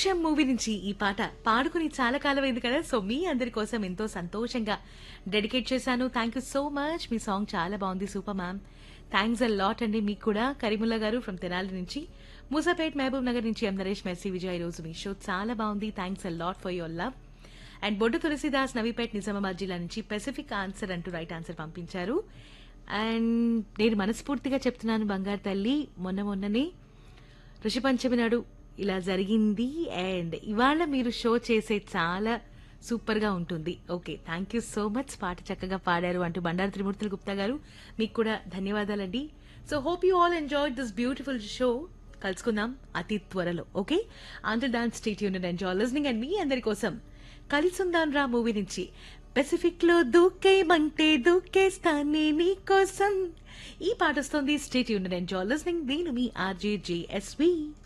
సంతోషం మూవీ నుంచి ఈ పాట పాడుకుని చాలా కాలం అయింది కదా సో మీ అందరి కోసం ఎంతో సంతోషంగా డెడికేట్ చేశాను థ్యాంక్ యూ సో మచ్ మీ సాంగ్ చాలా బాగుంది super ma'am thanks a lot అండి మీకు కూడా కరీముల్లా గారు ఫ్రమ్ తెనాలి నుంచి మూసాపేట్ మహబూబ్ నగర్ నుంచి ఎం నరేష్ మెర్సీ విజయ్ ఈ రోజు మీ షో చాలా బాగుంది thanks a lot for your love and Boddu Tulasidas Navipet Nizamabad జిల్లా నుంచి పెసిఫిక్ ఆన్సర్ అంటూ రైట్ ఆన్సర్ పంపించారు అండ్ నేను మనస్ఫూర్తిగా చెప్తున్నాను బంగారు తల్లి మొన్న మొన్ననే ఋషి పంచమి నాడు ఇలా జరిగింది అండ్ ఇవాళ మీరు షో చేసే చాలా సూపర్ గా ఉంటుంది okay thank you so much పాట చక్కగా పాడారు అంటూ బండారు త్రిమూర్తులు గుప్తా గారు మీకు కూడా ధన్యవాదాలండి so hope you all enjoy this beautiful show కలుసుకుందాం అతి త్వరలో okay Andhra dance state unit enjoy listening and మీ అందరి కోసం కలిసుందాన్ రా మూవీ నుంచి పెసిఫిక్ లో దూకేయమంటే దూకేస్తానే నీ కోసం ఈ పాట వస్తుంది స్టేట్ యూనిట్ ఎంజాయ్ లిస్నింగ్ నేను మీ ఆర్జే జేఎస్వి